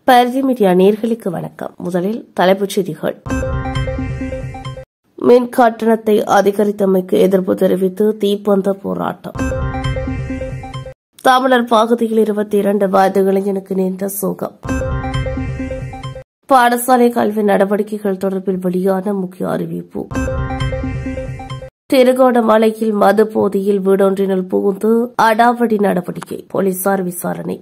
பரிதி media நேர்களுக்கு வணக்கம் முதலில் தலைப்புச் செய்திகள் மின் கட்டணத்தை அதிகரித்தமைக்கு எதிர்ப்பு தெரிவித்து தீப்பந்த போராட்டம் தமிழர் பகுதியில் இருபத்தி இரண்டு வயது இளைஞனுக்கு நேர்ந்த சோகம் பாடசாலை கல்வி நடவடிக்கைகள் தொடர்பில் வெளியான முக்கிய அறிவிப்பு திருகோணமலையில் மது போதையில் வீடொன்றினுள் புகுந்து அடாவடி நடவடிக்கை போலீசார் விசாரணை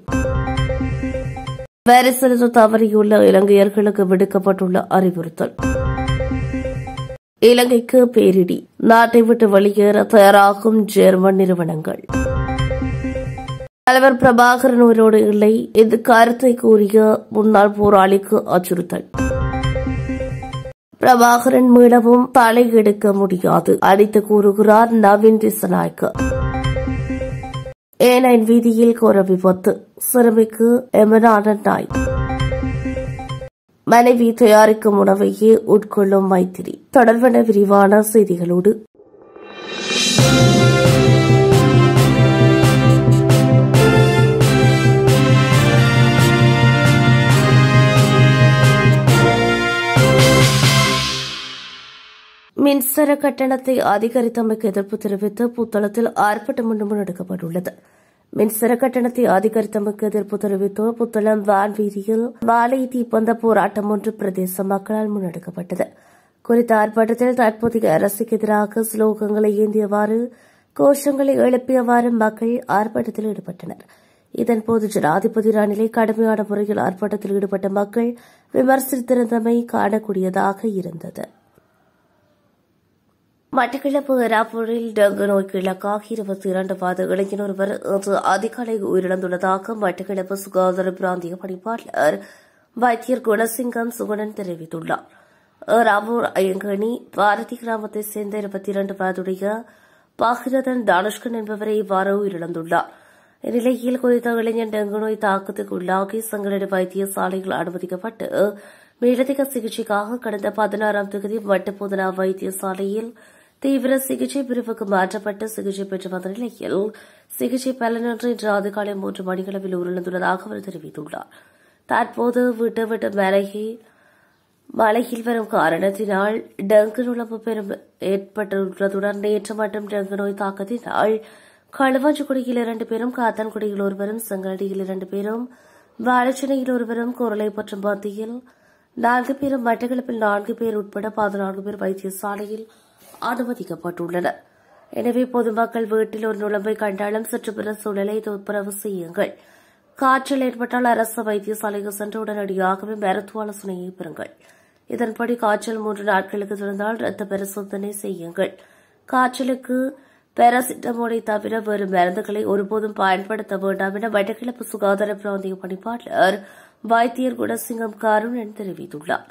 வரி செலுத்த தவறியுள்ள இலங்கையர்களுக்கு விடுக்கப்பட்டுள்ள அறிவுறுத்தல் இலங்கைக்கு பேரிடி நாட்டை விட்டு வெளியேற தயாராகும் ஜெர்மன் நிறுவனங்கள் தலைவர் பிரபாகரன் உயிரோடு இல்லை இந்த கருத்தை கூறிய முன்னாள் போராளிக்கு அச்சுறுத்தல் பிரபாகரன் மீளவும் தலை எடுக்க முடியாது அடித்து கூறுகிறார் நவீன் திசநாயக்க ஏனைன் வீதியில் கோர விபத்து சிறுமிக்கு எமனான நாய் மனைவி தயாரிக்கும் உணவையே உட்கொள்ளும் மைத்திரி தொடர்பான விரிவான செய்திகளோடு மின்சார கட்டணத்தை அதிகரித்தமைக்கு எதிர்ப்பு தெரிவித்து புத்தளத்தில் ஆர்ப்பாட்டம் ஒன்று முன்னெடுக்கப்பட்டுள்ளது மின்சார கட்டணத்தை அதிகரித்தமைக்கு எதிர்ப்பு தெரிவித்து புத்தளம் வான் வீதியில் மாலை தீப்பந்த போராட்டம் ஒன்று பிரதேச மக்களால் முன்னெடுக்கப்பட்டது குறித்த ஆர்ப்பாட்டத்தில் தற்போதைய அரசுக்கு எதிராக ஸ்லோகங்களை ஏந்தியவாறு கோஷங்களை எழுப்பியவாறு மக்கள் ஆர்ப்பாட்டத்தில் ஈடுபட்டனர் இதன்போது ஜனாதிபதி ரணிலை கடுமையான முறையில் ஆர்ப்பாட்டத்தில் ஈடுபட்ட மக்கள் விமர்சித்திருந்தமை காணக்கூடியதாக இருந்தது மட்டக்களப்பு ராப்பூரில் டெங்கு நோய்க்கு இலக்காக இருபத்தி இரண்டு வயது இளைஞர் ஒருவர் இன்று அதிகாலை உயிரிழந்துள்ளதாக மட்டக்களப்பு சுகாதார பிராந்திய பணிப்பாளர் வைத்தியர் குணசிங்கம் சுகுணன் தெரிவித்துள்ளார் ராவூர் ஐயங்கனி பாரதி கிராமத்தைச் சேர்ந்த இருபத்தி இரண்டு வயதுடைய பாகிரதன் தானுஷ்கன் என்பவரை இவ்வாறு உயிரிழந்துள்ளார் இந்நிலையில் குறித்த இளைஞன் டெங்கு நோய் தாக்கத்துக்கு உள்ளாகி சங்கரடு வைத்தியசாலையில் அனுமதிக்கப்பட்டு மேலதிக சிகிச்சைக்காக கடந்த பதினாறாம் தேதி வட்டப்போதனா வைத்தியசாலையில் தீவிர சிகிச்சை பிரிவுக்கு மாற்றப்பட்டு சிகிச்சை பெற்று வந்த நிலையில் சிகிச்சை பலனின்றி இன்று அதிகாலை மூன்று மணிகளவில் உயிரிழந்துள்ளதாக அவர் தெரிவித்துள்ளார் தற்போது விட்டு விட்டு மலையை மலையில் வரும் காரணத்தினால் டெங்கு நுழம்பு பெரும் ஏற்பட்டுள்ளதுடன் நேற்று மட்டும் டெங்கு நோய் தாக்கத்தினால் களுவாஞ்சிக்குடியில் இரண்டு பேரும் காத்தான்குடியில் ஒருவரும் செங்கலடியில் இரண்டு பேரும் வாழைச்சனையில் ஒருவரும் குரலை பற்றும் மத்தியில் நான்கு பேரும் மட்டக்களப்பில் நான்கு பேர் உட்பட பதினான்கு பேர் வைத்தியசாலையில் அனுமதிக்கப்பட்டுள்ளனர் எனவே பொதுமக்கள் வீட்டில் ஒரு நுழம்பை கண்டாலும் சற்றுப்புற சூழலை துப்புரவு செய்யுங்கள் காய்ச்சல் ஏற்பட்டால் அரசு வைத்தியசாலைக்கு சென்று உடனடியாகவே மருத்துவ ஆலோசனையை பெறுங்கள் இதன்படி காய்ச்சல் மூன்று நாட்களுக்கு தொடர்ந்தால் ரத்த பரிசோதனை செய்யுங்கள் காய்ச்சலுக்கு பாராசிட்டமோலை தவிர வேறு மருந்துகளை ஒருபோதும் பயன்படுத்த வேண்டாம் என வடகிழப்பு சுகாதார பிராந்திய பணிப்பாளர் வைத்தியர் குணசிங்கம் கருணன் தெரிவித்துள்ளார்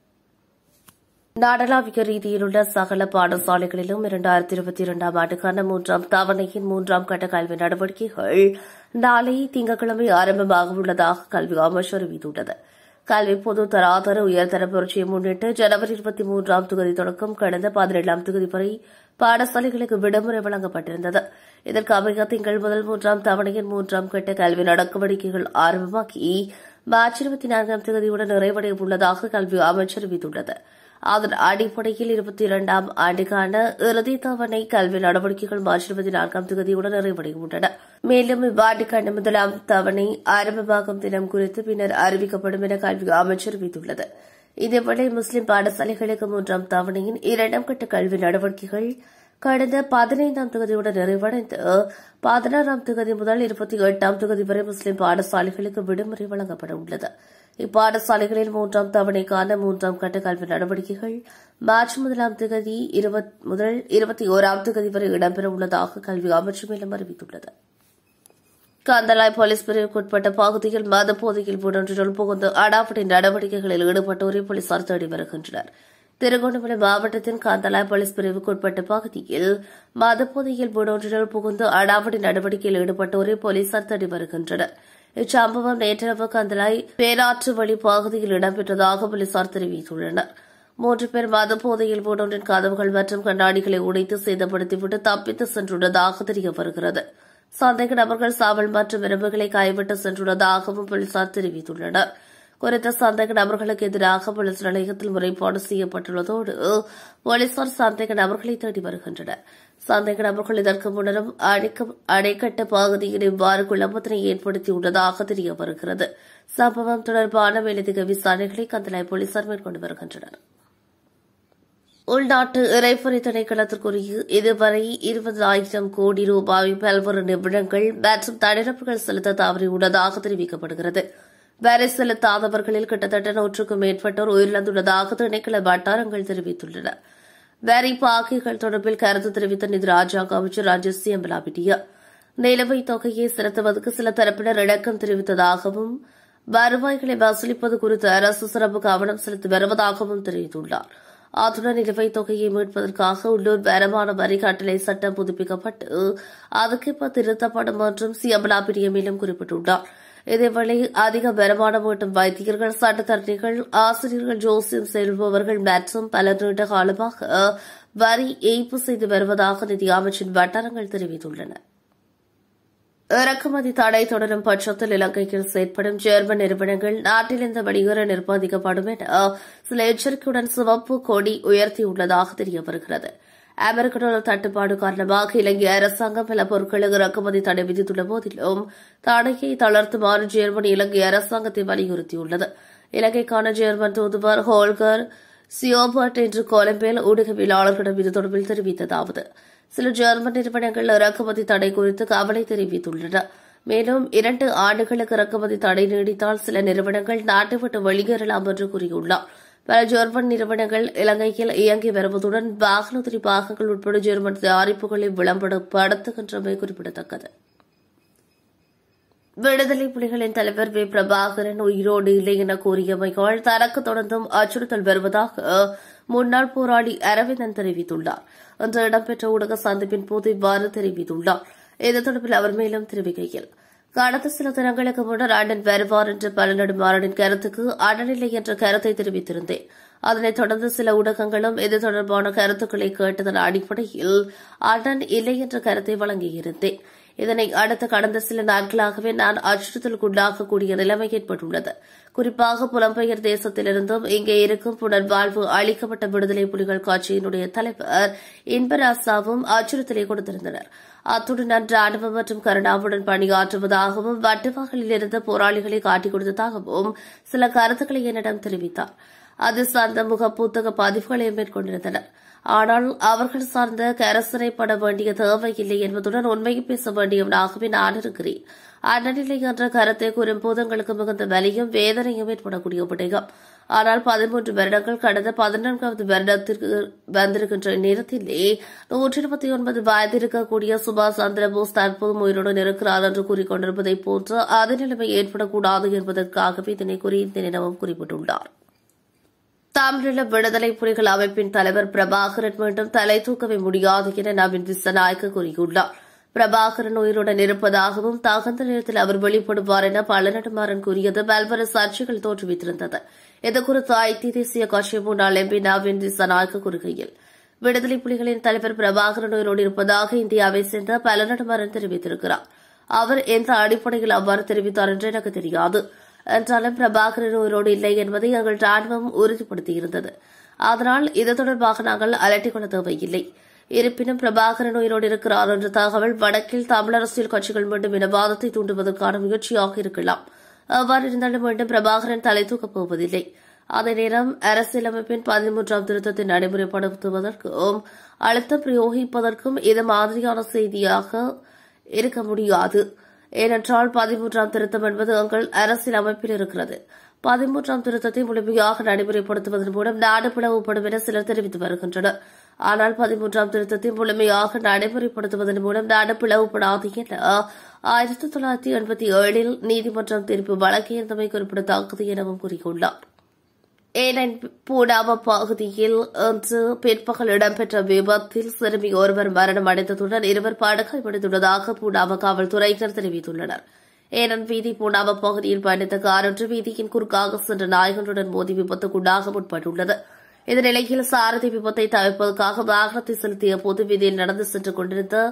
நாடளாவிய ரீதியிலுள்ள சகல பாடசாலைகளிலும் இரண்டாயிரத்தி இருபத்தி இரண்டாம் ஆண்டுக்கான மூன்றாம் தவணையின் மூன்றாம் கட்ட கல்வி நடவடிக்கைகள் நாளை திங்கட்கிழமை ஆரம்பமாக உள்ளதாக கல்வி அமைச்சர் அறிவித்துள்ளது கல்வி பொது தராதர உயர்தர புரட்சியை முன்னிட்டு ஜனவரி இருபத்தி மூன்றாம் தொகுதி தொடக்கம் கடந்த பதினேழாம் தொகுதி வரை பாடசாலைகளுக்கு விடுமுறை வழங்கப்பட்டிருந்தது இதற்கு அமைய திங்கள் முதல் மூன்றாம் தவணையின் மூன்றாம் கட்ட கல்வி நடவடிக்கைகள் ஆரம்பமாகி மார்ச் இருபத்தி நான்காம் தேதியுடன் நிறைவடைய உள்ளதாக கல்வி அமைச்சர் அறிவித்துள்ளது அதன் அடிப்படையில் இருபத்தி இரண்டாம் ஆண்டுக்கான இறுதி தவணை கல்வி நடவடிக்கைகள் மார்ச் இருபத்தி நான்காம் தேதியுடன் நிறைவடைகின்றன மேலும் இவ்வாண்டுக்கான முதலாம் தவணை ஆரம்பமாகும் தினம் குறித்து பின்னர் அறிவிக்கப்படும் என கல்வி அமைச்சர் அறிவித்துள்ளது இதேவேளை முஸ்லிம் பாடசாலைகளுக்கு மூன்றாம் தவணையின் இரண்டாம் கட்ட கல்வி நடவடிக்கைகள் கடந்த பதினைந்தாம் தேதியுடன் நிறைவடைந்து பதினாறாம் தேதி முதல் இருபத்தி எட்டாம் தேதி வரை முஸ்லிம் பாடசாலைகளுக்கு விடுமுறை வழங்கப்பட உள்ளது இப்பாடசாலைகளில் மூன்றாம் தவணைக்கான மூன்றாம் கட்ட கல்வி நடவடிக்கைகள் மார்ச் முதலாம் தேதி முதல் இருபத்தி ஓராம் தேதி வரை இடம்பெற உள்ளதாக கல்வி அமைச்சர் மேலும் அறிவித்துள்ளது கந்தலாய் போலீஸ் பிரிவுக்குட்பட்ட பகுதியில் மத போதையில் ஒன்றொன்றினுள் புகுந்து அடாவடி நடவடிக்கைகளில் ஈடுபட்டோரை போலீசார் தேடி வருகின்றனர் திருகோணமலை மாவட்டத்தின் காந்தலாய் போலீஸ் பிரிவுக்குட்பட்ட பகுதியில் மதப்போதையில் ஒன்றொன்றினுள் புகுந்து அடாவடி நடவடிக்கையில் ஈடுபட்டோரை போலீசார் தேடி வருகின்றனர் இச்சம்பவம் நேற்றிரவு கந்தலாய் பேராற்று வழி பகுதியில் இடம்பெற்றதாக போலீசார் தெரிவித்துள்ளனர் மூன்று பேர் மதப்போதையில் ஒன்றொன்றின் கதவுகள் மற்றும் கண்ணாடிகளை உடைத்து சேதப்படுத்திவிட்டு தப்பித்து சென்றுள்ளதாக தெரிய வருகிறது சந்தேக நபர்கள் சாவல் மற்றும் எறும்புகளை கைவிட்டு சென்றுள்ளதாகவும் போலீசார் தெரிவித்துள்ளனர் குறித்த சந்தேக நபர்களுக்கு எதிராக போலீஸ் நிலையத்தில் முறைப்பாடு செய்யப்பட்டுள்ளதோடு போலீசார் சந்தேக நபர்களை தேடி வருகின்றனர் சந்தேக நபர்கள் இதற்கு முன்னரும் அணைக்கட்டு பகுதியில் இவ்வாறு குழப்பத்தினை ஏற்படுத்தியுள்ளதாக தெரிய வருகிறது சம்பவம் தொடர்பான மேலதிக விசாரணைகளை கந்தலாய் போலீசார் மேற்கொண்டு வருகின்றனர் உள்நாட்டு இறைப்பொறி திணைக்களத்திற்குரிய இதுவரை இருபதாயிரம் கோடி ரூபாய் பல்வேறு நிபுணங்கள் மற்றும் தனிநபர்கள் செலுத்த தவறியுள்ளதாக தெரிவிக்கப்படுகிறது வரி செலுத்தாதவர்களில் கிட்டத்தட்ட நூற்றுக்கும் மேற்பட்டோர் உயிரிழந்துள்ளதாக திணைக்கள வட்டாரங்கள் தெரிவித்துள்ளன வரி பாக்கிகள் தொடர்பில் கருத்து தெரிவித்த நிதி ராஜாங்க அமைச்சர் ராஜேஷ் சியம்பலாபிட்டியா நிலுவைத் தொகையை செலுத்துவதற்கு சில தரப்பினர் இணக்கம் தெரிவித்ததாகவும் வருவாய்களை வசூலிப்பது குறித்து அரசு சிறப்பு கவனம் செலுத்தி வருவதாகவும் தெரிவித்துள்ளார் அத்துடன் நிலுவைத் தொகையை மீட்பதற்காக உள்ளூர் வருமான வரி கட்டளை சட்டம் புதுப்பிக்கப்பட்டு அதுக்கேற்ப திருத்தப்படும் என்றும் சியம்பலாபிரிய மேலும் குறிப்பிட்டுள்ளார் இதேவேளை அதிக வருமானம் ஈட்டும் வைத்தியர்கள் சட்டத்தரணிகள் ஆசிரியர்கள் ஜோசியம் செல்பவர்கள் மற்றும் பல நீண்ட காலமாக வரி ஏய்ப்பு செய்து வருவதாக நிதி அமைச்சின் வட்டாரங்கள் தெரிவித்துள்ளன இறக்குமதி தடை தொடரும் பட்சத்தில் இலங்கைக்கு செயற்படும் ஜெர்மன் நிறுவனங்கள் நாட்டிலிருந்து வெளியேற நிர்பந்திக்கப்படும் என சில எச்சரிக்கையுடன் சிவப்பு கொடி உயர்த்தியுள்ளதாக தெரிய வருகிறது அமெரிக்க டாலர் தட்டுப்பாடு காரணமாக இலங்கை அரசாங்கம் பல பொருட்களுக்கு இறக்குமதி தடை விதித்துள்ள போதிலும் தடையை தளர்த்துமாறு ஜெர்மனி இலங்கை அரசாங்கத்தை வலியுறுத்தியுள்ளது இலங்கைக்கான ஜெர்மன் தூதுவர் ஹோல்கர் சியோபர்ட் இன்று கொலம்பில் ஊடகவியலாளர்களிடம் இது தொடர்பில் தெரிவித்ததாவது சில ஜெர்மன் நிறுவனங்கள் இறக்குமதி தடை குறித்து கவலை தெரிவித்துள்ளன மேலும் இரண்டு ஆண்டுகளுக்கு இறக்குமதி தடை நீடித்தால் சில நிறுவனங்கள் நாட்டை விட்டு வெளியேறலாம் என்று கூறியுள்ளார் பல ஜெர்மன் நிறுவனங்கள் இலங்கையில் இயங்கி வருவதுடன் வாகனத்திரி பாகங்கள் உட்பட ஜெர்மன் தயாரிப்புகளை விளம்பரப்படுத்துகின்றமை குறிப்பிடத்தக்கது விடுதலை புலிகளின் தலைவர் வி பிரபாகரன் உயிரோடு இல்லை என கூறியமைகள் தனக்கு தொடர்ந்தும் அச்சுறுத்தல் வருவதாக முன்னாள் போராளி அரவிந்தன் தெரிவித்துள்ளார் இன்று இடம்பெற்ற ஊடக சந்திப்பின் போது இவ்வாறு தெரிவித்துள்ளார் இது தொடர்பில் அவர் மேலும் தெரிவிக்கையில் கடந்த சில தினங்களுக்கு முன்னர் அண்ணன் வருவார் என்ற பலநடுமாறனின் கருத்துக்கு அண்ணனில்லை என்ற கருத்தை தெரிவித்திருந்தேன் அதனைத் தொடர்ந்து சில ஊடகங்களும் இது தொடர்பான கருத்துக்களை கேட்டதன் அடிப்படையில் அண்ணன் இல்லை என்ற கருத்தை வழங்கியிருந்தேன் இதனை அடுத்து கடந்த சில நாட்களாகவே நான் அச்சுறுத்தலுக்குள்ளாகக்கூடிய நிலைமை ஏற்பட்டுள்ளது குறிப்பாக புலம்பெயர் தேசத்திலிருந்தும் இங்கே இருக்கும் புனர்வாழ்வு அளிக்கப்பட்ட விடுதலை புலிகள் கட்சியினுடைய தலைவர் இன்பராசாவும் அச்சுறுத்தலை கொடுத்திருந்தனர் அத்துடன் நான் ராணுவம் மற்றும் கருணாவுடன் பணியாற்றுவதாகவும் வட்டுவாகலில் இருந்த போராளிகளை காட்டிக் கொடுத்ததாகவும் சில கருத்துக்களை என்னிடம் தெரிவித்தார் அது சார்ந்த முக புத்தக பதிவுகளை மேற்கொண்டிருந்தனர் ஆனால் அவர்கள் சார்ந்த கரசனைப்பட வேண்டிய தேவையில்லை என்பதுடன் உண்மையை பேச வேண்டியவனாகவே நான் இருக்கிறேன் அண்ணனில்லை என்ற கருத்தை கூறும்போது எங்களுக்கு மிகுந்த வலியும் வேதனையும் ஏற்படக்கூடிய விடயம் ஆனால் பதிமூன்று வருடங்கள் கடந்த பதினான்காவது வருடத்திற்கு வந்திருக்கின்ற நேரத்திலே நூற்றி இருபத்தி ஒன்பது வயது இருக்கக்கூடிய சுபாஷ் சந்திரபோஸ் தற்போதும் உயிருடன் இருக்கிறார் என்று கூறிக்கொண்டிருப்பதை போன்று அதே நிலைமை ஏற்படக்கூடாது என்பதற்காகவே இதனை கூறி இந்த நிலவும் குறிப்பிட்டுள்ளார் தமிழீழ விடுதலை புலிகள் அமைப்பின் தலைவர் பிரபாகரன் மீண்டும் தலை தூக்கவே முடியாது என நவீன் திசநாயக்க கூறியுள்ளார் பிரபாகரன் உயிருடன் இருப்பதாகவும் தகுந்த நேரத்தில் அவர் வெளிப்படுவார் என பழநடுமாறன் கூறியது பல்வேறு சர்ச்சைகள் தோற்றுவித்திருந்தது இதுகுறித்து ஐக்கிய தேசிய கட்சி முன்னாள் எம்பி நவீன் திசநாயக்க கூறுகையில் விடுதலை புலிகளின் தலைவர் பிரபாகரன் உயிரோடு இருப்பதாக இந்தியாவை சேர்ந்த பழநடுமாறன் தெரிவித்திருக்கிறார் அவர் எந்த அடிப்படையில் அவ்வாறு தெரிவித்தார் என்று எனக்கு தெரியாது என்றாலும் பிரபாகரன் உயிரோடு இல்லை என்பதை எங்கள் ராணுவம் உறுதிப்படுத்தியிருந்தது அதனால் இது தொடர்பாக நாங்கள் அலட்டிக் கொள்ள தேவையில்லை இருப்பினும் பிரபாகரன் உயிரோடு இருக்கிறார் என்ற தகவல் வடக்கில் தமிழ் அரசியல் கட்சிகள் மீண்டும் இனவாதத்தை தூண்டுவதற்கான முயற்சியாக இருக்கலாம் அவ்வாறு இருந்தாலும் மீண்டும் பிரபாகரன் தலை தூக்கப் போவதில்லை அதே நேரம் அரசியலமைப்பின் பதிமூன்றாம் திருத்தத்தை நடைமுறைப்படுத்துவதற்கும் அழுத்தம் பிரயோகிப்பதற்கும் இது மாதிரியான செய்தியாக இருக்க முடியாது ஏனென்றால் பதிமூன்றாம் திருத்தம் என்பது எங்கள் அரசியல் அமைப்பில் இருக்கிறது பதிமூன்றாம் திருத்தத்தை முழுமையாக நடைமுறைப்படுத்துவதன் மூலம் நாடு பிளவுபடும் என சிலர் தெரிவித்து வருகின்றனர் ஆனால் பதிமூன்றாம் திருத்தத்தை முழுமையாக நடைமுறைப்படுத்துவதன் மூலம் நாடு பிளவுபடாது என ஆயிரத்தி தொள்ளாயிரத்தி எண்பத்தி ஏழில் நீதிமன்றம் தீர்ப்பு வழங்கியிருந்தமை குறிப்பிடத்தக்கது எனவும் கூறியுள்ளார் ஏனன் பூடாவ பகுதியில் இன்று பிற்பகல் இடம்பெற்ற விபத்தில் சிறுமி ஒருவர் மரணம் அடைந்ததுடன் இருவர் படுகாயமடைந்துள்ளதாக பூடாவ காவல்துறையினர் தெரிவித்துள்ளனர் ஏனன் வீதி பூனாவ பகுதியில் பயணித்த கார் ஒன்று வீதியின் குறுக்காக சென்ற நாய்களுடன் மோதி விபத்துக்குள்ளாக முற்பட்டுள்ளது இந்த நிலையில் சாரதி விபத்தை தவிர்ப்பதற்காக வாகனத்தை செலுத்திய போது வீதியில் நடந்து சென்று கொண்டிருந்த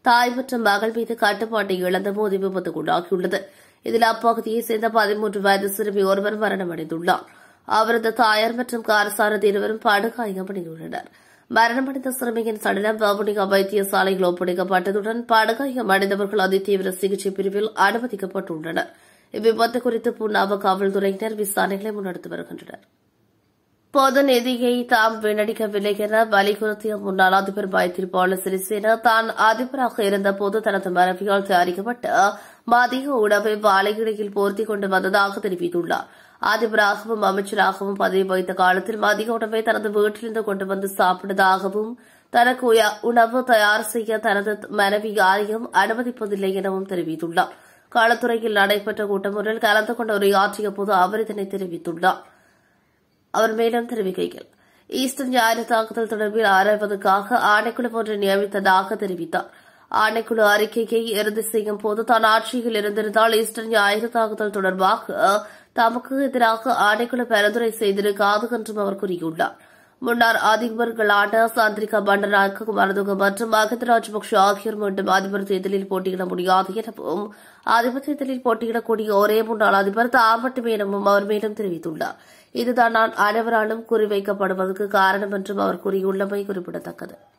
தாய் மற்றும் மகள் மீது கட்டுப்பாட்டை இழந்த போது விபத்துக்குள்ளாகியுள்ளது இதில் அப்பகுதியைச் சேர்ந்த பதிமூன்று வயது சிறுமி ஒருவர் மரணமடைந்துள்ளார் அவரது தாயார் மற்றும் கார் சாரதி இருவரும் படுகாயமடைந்துள்ளனர் மரணமடைந்த சிறுமியின் சடலம் வவுனியா வைத்தியசாலையில் ஒப்படைக்கப்பட்டதுடன் படுகாயம் அடைந்தவர்கள் அதிதீவிர சிகிச்சை பிரிவில் அனுமதிக்கப்பட்டுள்ளனர் இவ்விபத்து குறித்து புன்னாவ காவல்துறையினர் விசாரணைகளை முன்னெடுத்து வருகின்றனர் பொது நிதியை தாம் வீணடிக்கவில்லை என வலியுறுத்திய முன்னாள் அதிபர் மைத்திரிபால சிறிசேனா தான் அதிபராக இருந்தபோது தனது மனைவியால் தயாரிக்கப்பட்ட மதிய உணவை வாழையிடையில் போர்த்திக் கொண்டு வந்ததாக தெரிவித்துள்ளார் அதிபராகவும் அமைச்சராகவும் பதவி வகித்த காலத்தில் மதிய உணவை தனது வீட்டிலிருந்து கொண்டு வந்து சாப்பிட்டதாகவும் தனக்கு உய- உணவு தயார் செய்ய தனது மனைவி யாரையும் அனுமதிப்பதில்லை எனவும் தெரிவித்துள்ளார் களத்துறையில் நடைபெற்ற கூட்டம் ஒன்றில் கலந்து கொண்டு உரையாற்றிய போது அவர் இதனை தெரிவித்துள்ளார் அவர் மேலும் தெரிவிக்கையில் ஈஸ்டர் ஞாயிறு தாக்குதல் தொடர்பில் ஆராய்வதற்காக ஆணைக்குழு ஒன்றை நியமித்ததாக தெரிவித்தார் ஆணைக்குழு அறிக்கையை இறுதி செய்யும் போது தான் ஆட்சியில் இருந்திருந்தால் ஈஸ்டர் ஞாயிறு தாக்குதல் தொடர்பாக தமக்கு எதிராக ஆணைக்குழு பரிந்துரை செய்திருக்காது என்றும் அவர் கூறியுள்ளார் முன்னாள் அதிபர்களான சந்திரிகா பண்டநாயக்க குமாரதுங்க மற்றும் மகிந்த ராஜபக்ஷ ஆகியோர் மீண்டும் அதிபர் தேர்தலில் போட்டியிட முடியாது எனவும் அதிபர் தேர்தலில் போட்டியிடக்கூடிய ஒரே முன்னாள் அதிபர் தாம் மட்டுமே எனவும் அவர் மேலும் தெரிவித்துள்ளார் இதுதான் நான் அனைவராலும் குறிவைக்கப்படுவதற்கு காரணம் என்றும் அவர் கூறியுள்ளமை குறிப்பிடத்தக்கது